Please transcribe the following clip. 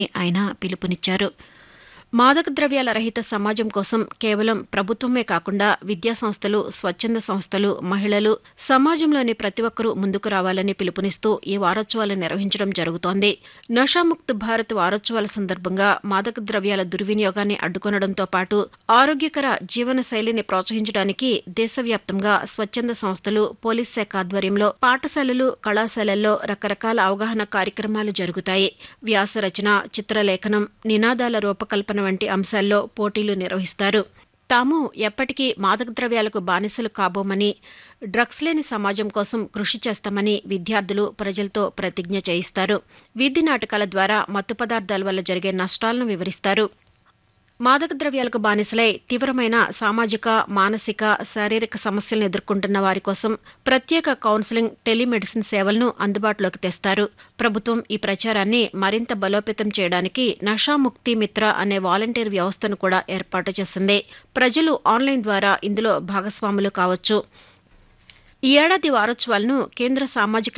ఆయన పిలుపునిచ్చారు మాదక ద్రవ్యాల రహిత సమాజం కోసం కేవలం ప్రభుత్వమే కాకుండా విద్యా సంస్థలు స్వచ్ఛంద సంస్థలు మహిళలు సమాజంలోని ప్రతి ఒక్కరూ ముందుకు రావాలని పిలుపునిస్తూ ఈ వారోత్సవాలు నిర్వహించడం జరుగుతోంది నషాముక్త్ భారత్ వారోత్సవాల సందర్భంగా మాదక ద్రవ్యాల దుర్వినియోగాన్ని అడ్డుకొనడంతో పాటు ఆరోగ్యకర జీవన శైలిని ప్రోత్సహించడానికి దేశవ్యాప్తంగా స్వచ్ఛంద సంస్థలు పోలీస్ శాఖ ఆధ్వర్యంలో పాఠశాలలు కళాశాలల్లో రకరకాల అవగాహన కార్యక్రమాలు జరుగుతాయి వ్యాస రచన చిత్రలేఖనం నినాదాల రూపకల్పన వంటి అంశాల్లో పోటీలు నిర్వహిస్తారు తాము ఎప్పటికీ మాదక ద్రవ్యాలకు బానిసలు కాబోమని డ్రగ్స్ లేని సమాజం కోసం కృషి చేస్తామని విద్యార్థులు ప్రజలతో ప్రతిజ్ఞ చేయిస్తారు వీధి నాటకాల ద్వారా మత్తు పదార్థాల వల్ల జరిగే నష్టాలను వివరిస్తారు మాదక ద్రవ్యాలకు బానిసలై తీవ్రమైన సామాజిక మానసిక శారీరక సమస్యలను ఎదుర్కొంటున్న వారి కోసం ప్రత్యేక కౌన్సిలింగ్ టెలిమెడిసిన్ సేవలను అందుబాటులోకి తెస్తారు ప్రభుత్వం ఈ ప్రచారాన్ని మరింత బలోపేతం చేయడానికి నషాముక్తి మిత్ర అనే వాలంటీర్ వ్యవస్థను కూడా ఏర్పాటు చేసింది ప్రజలు ఆన్లైన్ ద్వారా ఇందులో భాగస్వాములు కావచ్చు ఈ ఏడాది వారోత్సవాలను కేంద్ర సామాజిక